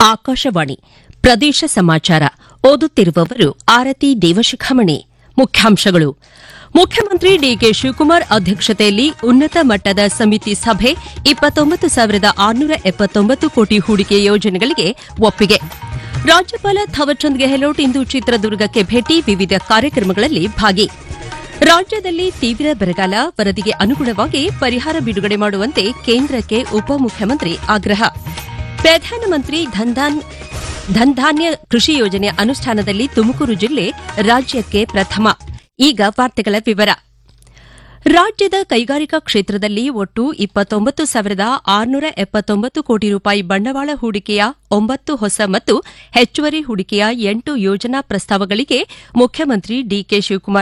ಆಕಾಶವಾಣಿ ಪ್ರದೇಶ ಸಮಾಚಾರ ಓದುತ್ತಿರುವವರು ಆರತಿ ದೇವಶಿಖಾಮಣಿ ಮುಖ್ಯಾಂಶಗಳು ಮುಖ್ಯಮಂತ್ರಿ ಡಿಕೆ ಶಿವಕುಮಾರ್ ಅಧ್ಯಕ್ಷತೆಯಲ್ಲಿ ಉನ್ನತ ಮಟ್ಟದ ಸಮಿತಿ ಸಭೆ ಇಪ್ಪತ್ತೊಂಬತ್ತು ಸಾವಿರದ ಆರುನೂರ ಎಪ್ಪತ್ತೊಂಬತ್ತು ಕೋಟಿ ಹೂಡಿಕೆ ಯೋಜನೆಗಳಿಗೆ ಒಪ್ಪಿಗೆ ರಾಜ್ಯಪಾಲ ಥಾವರ್ಚಂದ್ ಗೆಹ್ಲೋಟ್ ಇಂದು ಚಿತ್ರದುರ್ಗಕ್ಕೆ ಭೇಟಿ ವಿವಿಧ ಕಾರ್ಯಕ್ರಮಗಳಲ್ಲಿ ಭಾಗಿ ರಾಜ್ಯದಲ್ಲಿ ತೀವ್ರ ಬರಗಾಲ ವರದಿಗೆ ಅನುಗುಣವಾಗಿ ಪರಿಹಾರ ಬಿಡುಗಡೆ ಮಾಡುವಂತೆ ಕೇಂದ್ರಕ್ಕೆ ಉಪಮುಖ್ಯಮಂತ್ರಿ ಆಗ್ರಹ ಪ್ರಧಾನಮಂತ್ರಿ ಧನ್ಧಾನ್ಯ ಕೃಷಿ ಯೋಜನೆ ಅನುಷ್ಠಾನದಲ್ಲಿ ತುಮಕೂರು ಜಿಲ್ಲೆ ರಾಜ್ಯಕ್ಕೆ ಪ್ರಥಮ ಈಗ ವಾರ್ತೆಗಳ ವಿವರ ರಾಜ್ಯದ ಕೈಗಾರಿಕಾ ಕ್ಷೇತ್ರದಲ್ಲಿ ಒಟ್ಟು ಇಪ್ಪತ್ತೊಂಬತ್ತು ಸಾವಿರದ ಆರುನೂರ ಎಪ್ಪತ್ತೊಂಬತ್ತು ಕೋಟಿ ರೂಪಾಯಿ ಬಂಡವಾಳ ಹೂಡಿಕೆಯ ಒಂಬತ್ತು ಹೊಸ ಮತ್ತು ಹೆಚ್ಚುವರಿ ಹೂಡಿಕೆಯ ಎಂಟು ಯೋಜನಾ ಪ್ರಸ್ತಾವಗಳಿಗೆ ಮುಖ್ಯಮಂತ್ರಿ ಡಿಕೆ ಶಿವಕುಮಾರ್